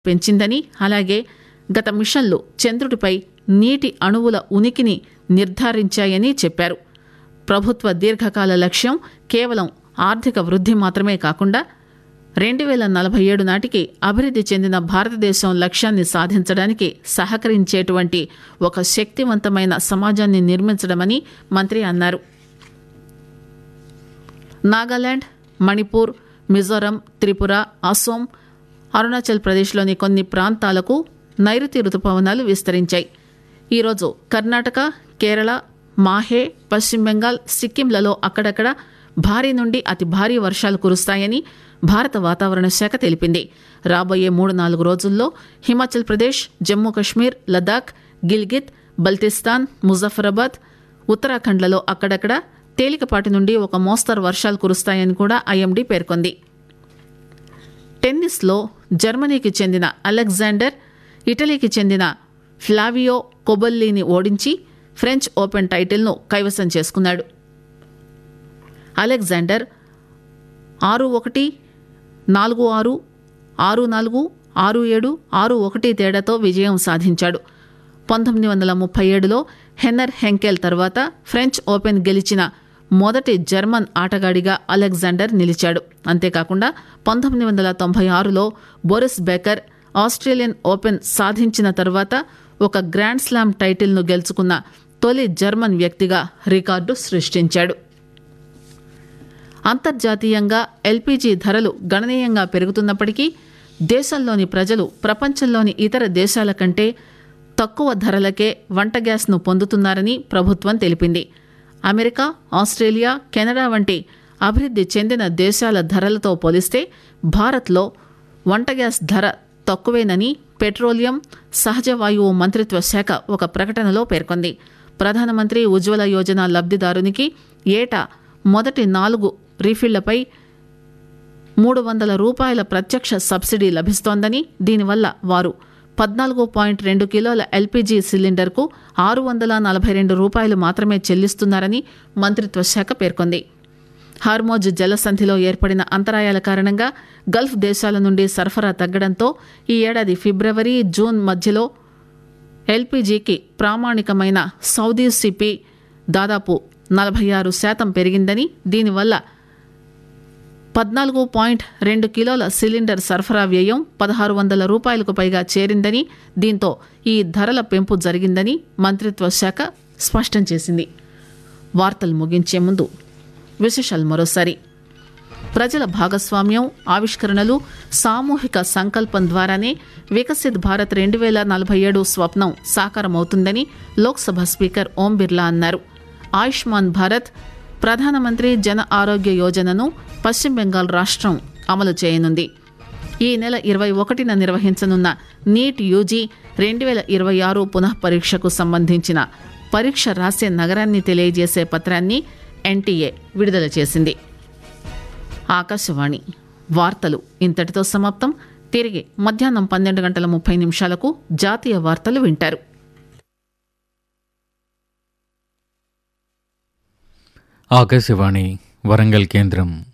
పెంచిందని అలాగే గత మిషన్లు చంద్రుడిపై నీటి అణువుల ఉనికిని నిర్ధారించాయని చెప్పారు ప్రభుత్వ దీర్ఘకాల లక్ష్యం కేవలం ఆర్థిక వృద్ధి మాత్రమే కాకుండా రెండు వేల నలభై ఏడు నాటికి అభివృద్ధి చెందిన భారతదేశం లక్ష్యాన్ని సాధించడానికి సహకరించేటువంటి ఒక శక్తివంతమైన సమాజాన్ని నిర్మించడమని మంత్రి అన్నారు నాగాలాండ్ మణిపూర్ మిజోరం త్రిపుర అసోం అరుణాచల్ ప్రదేశ్లోని కొన్ని ప్రాంతాలకు నైరుతి రుతుపవనాలు విస్తరించాయి ఈరోజు కర్ణాటక కేరళ మాహే పశ్చిమ బెంగాల్ సిక్కింలలో అక్కడక్కడ భారీ నుండి అతి భారీ వర్షాలు కురుస్తాయని భారత వాతావరణ శాఖ తెలిపింది రాబోయే మూడు నాలుగు రోజుల్లో హిమాచల్ ప్రదేశ్ జమ్మూ కశ్మీర్ లదాఖ్ గిల్గిత్ బల్తిస్తాన్ ముజఫరాబాద్ ఉత్తరాఖండ్లలో అక్కడక్కడ తేలికపాటి నుండి ఒక మోస్తరు వర్షాలు కురుస్తాయని కూడా ఐఎండీ పేర్కొంది టెన్నిస్లో జర్మనీకి చెందిన అలెగ్జాండర్ ఇటలీకి చెందిన ఫ్లావియో కొబల్లీని ఓడించి ఫ్రెంచ్ ఓపెన్ టైటిల్ను కైవసం చేసుకున్నాడు అలెగ్జాండర్ ఆరు ఒకటి నాలుగు ఆరు ఆరు నాలుగు ఆరు ఏడు ఆరు ఒకటి తేడాతో విజయం సాధించాడు పంతొమ్మిది వందల ముప్పై ఏడులో హెన్నర్ హెంకెల్ తర్వాత ఫ్రెంచ్ ఓపెన్ గెలిచిన మొదటి జర్మన్ ఆటగాడిగా అలెగ్జాండర్ నిలిచాడు అంతేకాకుండా పంతొమ్మిది వందల తొంభై ఆరులో బోరిస్ బేకర్ ఆస్ట్రేలియన్ ఓపెన్ సాధించిన తర్వాత ఒక గ్రాండ్ స్లామ్ టైటిల్ను గెలుచుకున్న తొలి జర్మన్ వ్యక్తిగా రికార్డు సృష్టించాడు అంతర్జాతీయంగా ఎల్పీజీ ధరలు గణనీయంగా పెరుగుతున్నప్పటికీ దేశంలోని ప్రజలు ప్రపంచంలోని ఇతర దేశాల కంటే తక్కువ ధరలకే వంట గ్యాస్ను పొందుతున్నారని ప్రభుత్వం తెలిపింది అమెరికా ఆస్ట్రేలియా కెనడా వంటి అభివృద్ధి చెందిన దేశాల ధరలతో పోలిస్తే భారత్లో వంట గ్యాస్ ధర తక్కువేనని పెట్రోలియం సహజ వాయువు మంత్రిత్వ శాఖ ఒక ప్రకటనలో పేర్కొంది ప్రధానమంత్రి ఉజ్వల యోజన లబ్ధిదారునికి ఏటా మొదటి నాలుగు రీఫిళ్లపై మూడు వందల రూపాయల ప్రత్యక్ష సబ్సిడీ లభిస్తోందని దీనివల్ల వారు పద్నాలుగు పాయింట్ రెండు కిలోల ఎల్పీజీ సిలిండర్కు ఆరు వందల నలభై రెండు రూపాయలు మాత్రమే చెల్లిస్తున్నారని మంత్రిత్వ శాఖ పేర్కొంది హార్మోజ్ జలసంధిలో ఏర్పడిన అంతరాయాల కారణంగా గల్ఫ్ దేశాల నుండి సరఫరా తగ్గడంతో ఈ ఏడాది ఫిబ్రవరి జూన్ మధ్యలో ఎల్పీజీకి ప్రామాణికమైన సౌదీ సిపి దాదాపు నలభై ఆరు శాతం పెరిగిందని దీనివల్ల పద్నాలుగు పాయింట్ రెండు కిలోల సిలిండర్ సరఫరా వ్యయం పదహారు వందల రూపాయలకు పైగా చేరిందని దీంతో ఈ ధరల పెంపు జరిగిందని మంత్రిత్వ శాఖ స్పష్టం చేసింది వార్తలు ముగించే ముందు విశేషాలు మరోసారి ప్రజల భాగస్వామ్యం ఆవిష్కరణలు సామూహిక సంకల్పం ద్వారానే వికసిత్ భారత్ రెండు వేల నలభై ఏడు స్వప్నం సాకారమవుతుందని లోక్సభ స్పీకర్ ఓం బిర్లా అన్నారు ఆయుష్మాన్ భారత్ ప్రధానమంత్రి జన ఆరోగ్య యోజనను పశ్చిమ బెంగాల్ రాష్ట్రం అమలు చేయనుంది ఈ నెల ఇరవై ఒకటిన నిర్వహించనున్న నీట్ యూజీ రెండు వేల ఇరవై ఆరు పునః పరీక్షకు సంబంధించిన పరీక్ష రాసే నగరాన్ని తెలియజేసే పత్రాన్ని ఎన్టీఏ విడుదల చేసింది ఆకాశవాణి వార్తలు ఇంతటితో సమాప్తం తిరిగి మధ్యాహ్నం పన్నెండు గంటల ముప్పై నిమిషాలకు జాతీయ వార్తలు వింటారు ఆకాశవాణి వరంగల్ కేంద్రం